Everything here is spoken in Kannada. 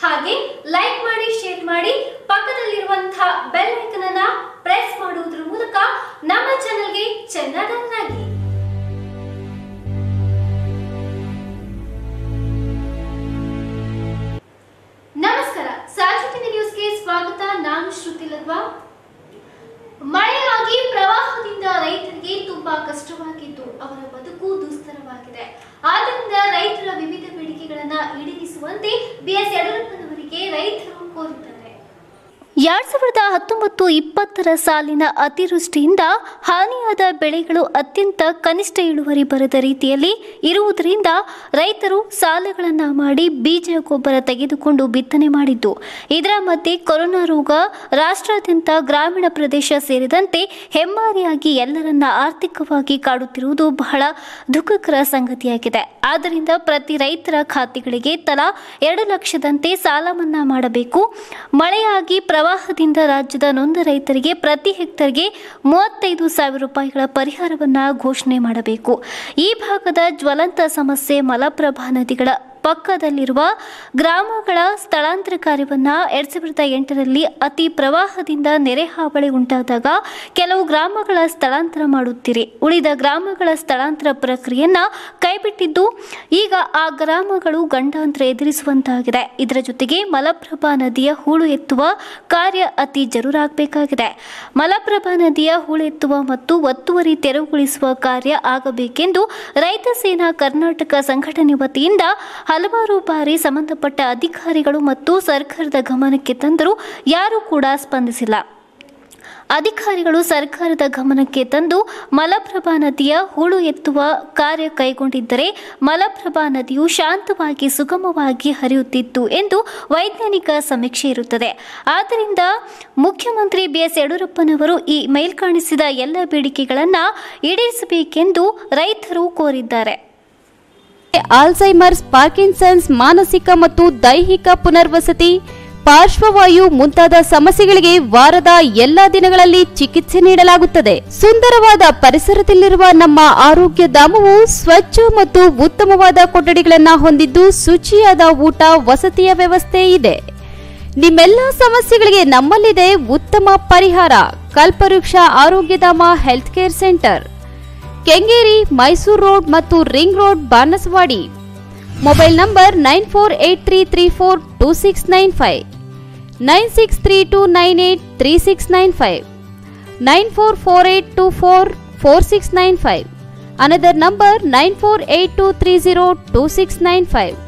ಹಾಗೆ ಲೈಕ್ ಮಾಡಿ ಶೇರ್ ಮಾಡಿ ಪಕ್ಕದಲ್ಲಿರುವಂತಹ ಬೆಲ್ ಐಕನ್ ಅನ್ನ ಪ್ರೆಸ್ ಮಾಡುವುದರ ಮೂಲಕ ನಮ್ಮ ಚಾನೆಲ್ಗೆ ಚೆನ್ನಡನ್ನಾಗಿ ನಮಸ್ಕಾರ ಸಾಜಿ ಟಿವಿ ನ್ಯೂಸ್ಗೆ ಸ್ವಾಗತ ನಾನು ಶ್ರುತಿ ಲದ್ವಾ ಮಳೆಯಾಗಿ ಪ್ರವಾಹದಿಂದ ರೈತರಿಗೆ ತುಂಬಾ ಕಷ್ಟವಾಗಿದ್ದು ಅವರ ಬದುಕು ದುಸ್ತರವಾಗಿದೆ ಆದ್ದರಿಂದ ರೈತರ ವಿವಿಧ ಬೇಡಿಕೆಗಳನ್ನ ಈಡೇರಿಸುವಂತೆ ಬಿಎಸ್ ಯಡಿಯೂರಪ್ಪನವರಿಗೆ ರೈತರು ಕೋರಿದ್ದಾರೆ ಎರಡ್ ಸಾವಿರದ ಹತ್ತೊಂಬತ್ತು ಇಪ್ಪತ್ತರ ಸಾಲಿನ ಅತಿವೃಷ್ಟಿಯಿಂದ ಹಾನಿಯಾದ ಬೆಳೆಗಳು ಅತ್ಯಂತ ಕನಿಷ್ಠ ಇಳುವರಿ ಬರದ ರೀತಿಯಲ್ಲಿ ಇರುವುದರಿಂದ ರೈತರು ಸಾಲಗಳನ್ನು ಮಾಡಿ ಬೀಜ ಗೊಬ್ಬರ ತೆಗೆದುಕೊಂಡು ಬಿತ್ತನೆ ಮಾಡಿದ್ದು ಇದರ ಮಧ್ಯೆ ಕೊರೋನಾ ರೋಗ ರಾಷ್ಟ್ರಾದ್ಯಂತ ಗ್ರಾಮೀಣ ಪ್ರದೇಶ ಸೇರಿದಂತೆ ಹೆಮ್ಮಾರಿಯಾಗಿ ಎಲ್ಲರನ್ನ ಆರ್ಥಿಕವಾಗಿ ಕಾಡುತ್ತಿರುವುದು ಬಹಳ ದುಃಖಕರ ಸಂಗತಿಯಾಗಿದೆ ಆದ್ದರಿಂದ ಪ್ರತಿ ರೈತರ ಖಾತೆಗಳಿಗೆ ತಲಾ ಎರಡು ಲಕ್ಷದಂತೆ ಸಾಲ ಮನ್ನಾ ಮಾಡಬೇಕು ಮಳೆಯಾಗಿ ಪ್ರವಾಹದಿಂದ ರಾಜ್ಯದ ನೊಂದ ರೈತರಿಗೆ ಪ್ರತಿ ಹೆಕ್ಟರ್ಗೆ ಮೂವತ್ತೈದು ಸಾವಿರ ರೂಪಾಯಿಗಳ ಪರಿಹಾರವನ್ನ ಘೋಷಣೆ ಮಾಡಬೇಕು ಈ ಭಾಗದ ಜ್ವಲಂತ ಸಮಸ್ಯೆ ಮಲಪ್ರಭಾ ನದಿಗಳ ಪಕ್ಕದಲ್ಲಿರುವ ಗ್ರಾಮಗಳ ಸ್ಥಳಾಂತರ ಕಾರ್ಯವನ್ನ ಎರಡ್ ಸಾವಿರದ ಎಂಟರಲ್ಲಿ ಅತಿ ಪ್ರವಾಹದಿಂದ ನೆರೆ ಹಾವಳಿ ಉಂಟಾದಾಗ ಕೆಲವು ಗ್ರಾಮಗಳ ಸ್ಥಳಾಂತರ ಮಾಡುತ್ತೀರಿ ಉಳಿದ ಗ್ರಾಮಗಳ ಸ್ಥಳಾಂತರ ಪ್ರಕ್ರಿಯೆಯನ್ನ ಕೈಬಿಟ್ಟಿದ್ದು ಈಗ ಆ ಗ್ರಾಮಗಳು ಗಂಡಾಂತರ ಎದುರಿಸುವಂತಾಗಿದೆ ಇದರ ಜೊತೆಗೆ ಮಲಪ್ರಭಾ ನದಿಯ ಹೂಳು ಎತ್ತುವ ಕಾರ್ಯ ಅತಿ ಜರೂರಾಗಬೇಕಾಗಿದೆ ಮಲಪ್ರಭಾ ನದಿಯ ಹೂಳು ಎತ್ತುವ ಮತ್ತು ಒತ್ತುವರಿ ತೆರವುಗೊಳಿಸುವ ಕಾರ್ಯ ಆಗಬೇಕೆಂದು ರೈತ ಸೇನಾ ಕರ್ನಾಟಕ ಸಂಘಟನೆ ವತಿಯಿಂದ ಹಲವಾರು ಬಾರಿ ಸಂಬಂಧಪಟ್ಟ ಅಧಿಕಾರಿಗಳು ಮತ್ತು ಸರ್ಕಾರದ ಗಮನಕ್ಕೆ ತಂದರೂ ಯಾರೂ ಕೂಡ ಸ್ಪಂದಿಸಿಲ್ಲ ಅಧಿಕಾರಿಗಳು ಸರ್ಕಾರದ ಗಮನಕ್ಕೆ ತಂದು ಮಲಪ್ರಭಾ ನದಿಯ ಹೂಳು ಎತ್ತುವ ಕಾರ್ಯ ಕೈಗೊಂಡಿದ್ದರೆ ಮಲಪ್ರಭಾ ನದಿಯು ಶಾಂತವಾಗಿ ಸುಗಮವಾಗಿ ಹರಿಯುತ್ತಿತ್ತು ಎಂದು ವೈಜ್ಞಾನಿಕ ಸಮೀಕ್ಷೆ ಇರುತ್ತದೆ ಆದ್ದರಿಂದ ಮುಖ್ಯಮಂತ್ರಿ ಬಿಎಸ್ ಯಡಿಯೂರಪ್ಪನವರು ಈ ಮೇಲ್ಕಾಣಿಸಿದ ಎಲ್ಲ ಬೇಡಿಕೆಗಳನ್ನು ಈಡೇರಿಸಬೇಕೆಂದು ರೈತರು ಕೋರಿದ್ದಾರೆ ಆಲ್ಝೈಮರ್ಸ್ ಪಾರ್ಕಿನ್ಸನ್ಸ್ ಮಾನಸಿಕ ಮತ್ತು ದೈಹಿಕ ಪುನರ್ವಸತಿ ಪಾರ್ಶ್ವವಾಯು ಮುಂತಾದ ಸಮಸ್ಯೆಗಳಿಗೆ ವಾರದ ಎಲ್ಲಾ ದಿನಗಳಲ್ಲಿ ಚಿಕಿತ್ಸೆ ನೀಡಲಾಗುತ್ತದೆ ಸುಂದರವಾದ ಪರಿಸರದಲ್ಲಿರುವ ನಮ್ಮ ಆರೋಗ್ಯ ಧಾಮವು ಸ್ವಚ್ಛ ಮತ್ತು ಉತ್ತಮವಾದ ಕೊಠಡಿಗಳನ್ನು ಹೊಂದಿದ್ದು ಶುಚಿಯಾದ ಊಟ ವಸತಿಯ ವ್ಯವಸ್ಥೆ ಇದೆ ನಿಮ್ಮೆಲ್ಲ ಸಮಸ್ಯೆಗಳಿಗೆ ನಮ್ಮಲ್ಲಿದೆ ಉತ್ತಮ ಪರಿಹಾರ Kalpavriksha Arogyadhama health care centre Kengeri Mysore road ಮತ್ತು ring road Banaswadi mobile number nine four eight three three four two six nine five nine six three two nine eight three six nine five nine four four eight two four four six nine five another number nine four eight two three zero two six nine five